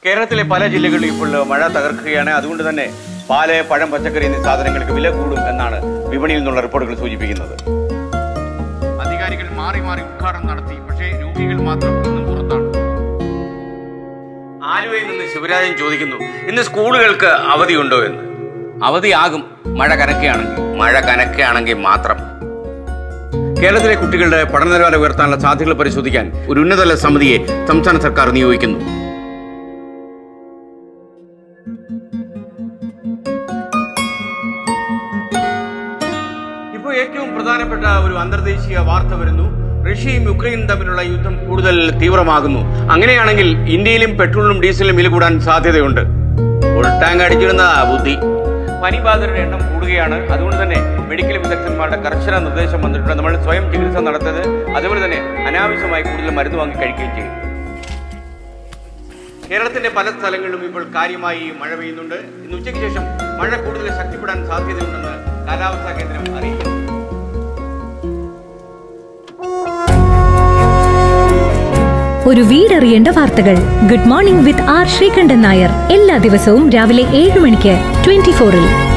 കേരളത്തിലെ പല ജില്ലകളിലും ഇപ്പോൾ മഴ തകർക്കുകയാണ് അതുകൊണ്ട് തന്നെ പാല് പഴം പച്ചക്കറി എന്നീ സാധനങ്ങൾക്ക് വില കൂടും എന്നാണ് വിപണിയിൽ നിന്നുള്ള റിപ്പോർട്ടുകൾ സൂചിപ്പിക്കുന്നത് അധികാരികൾ മാറി മാറി ഉദ്ഘാടനം നടത്തി പക്ഷേ രോഗികൾ മാത്രം ഇന്നും പുറത്താണ് ആലുവയിൽ നിന്ന് ശിവരാജൻ ചോദിക്കുന്നു ഇന്ന് സ്കൂളുകൾക്ക് അവധിയുണ്ടോ എന്ന് അവധിയാകും മഴ കനക്കുകയാണെങ്കിൽ മഴ കനക്കുകയാണെങ്കിൽ മാത്രം കേരളത്തിലെ കുട്ടികളുടെ പഠന നിലവാരം ഉയർത്താനുള്ള സാധ്യതകൾ പരിശോധിക്കാൻ ഒരു ഉന്നതതല സമിതിയെ സംസ്ഥാന സർക്കാർ നിയോഗിക്കുന്നു ഇപ്പോൾ ഏറ്റവും പ്രധാനപ്പെട്ട ഒരു അന്തർദേശീയ വാർത്ത വരുന്നു റഷ്യയും യുക്രൈനും തമ്മിലുള്ള യുദ്ധം കൂടുതൽ തീവ്രമാകുന്നു അങ്ങനെയാണെങ്കിൽ ഇന്ത്യയിലും പെട്രോളിനും ഡീസലിനും വില കൂടാൻ സാധ്യതയുണ്ട് ഫുൾ ടാങ്ക് അടിച്ചിടുന്നതാ ബുദ്ധി പനിബാധിതരുടെ എണ്ണം കൂടുകയാണ് അതുകൊണ്ട് തന്നെ മെഡിക്കൽ വിദഗ്ധന്മാരുടെ കർശന നിർദ്ദേശം വന്നിട്ടുണ്ട് നമ്മൾ സ്വയം ചികിത്സ നടത്തത് അതുപോലെ തന്നെ അനാവശ്യമായി കൂടുതൽ മരുന്ന് വാങ്ങി കഴിക്കുകയും ചെയ്യും കേരളത്തിന്റെ പല സ്ഥലങ്ങളിലും ഇപ്പോൾ കാര്യമായി മഴ പെയ്യുന്നുണ്ട് ഇന്ന് ഉച്ചയ്ക്ക് ശേഷം മഴ കൂടുതൽ ശക്തിപ്പെടാൻ സാധ്യതയുണ്ടെന്ന് കാലാവസ്ഥാ കേന്ദ്രം അറിയിക്കുന്നു ഒരു വീടറിയേണ്ട വാർത്തകൾ good morning with R Sreekandan Nair എല്ലാ ദിവസവും രാവിലെ ഏഴ് മണിക്ക് ട്വന്റി ഫോറിൽ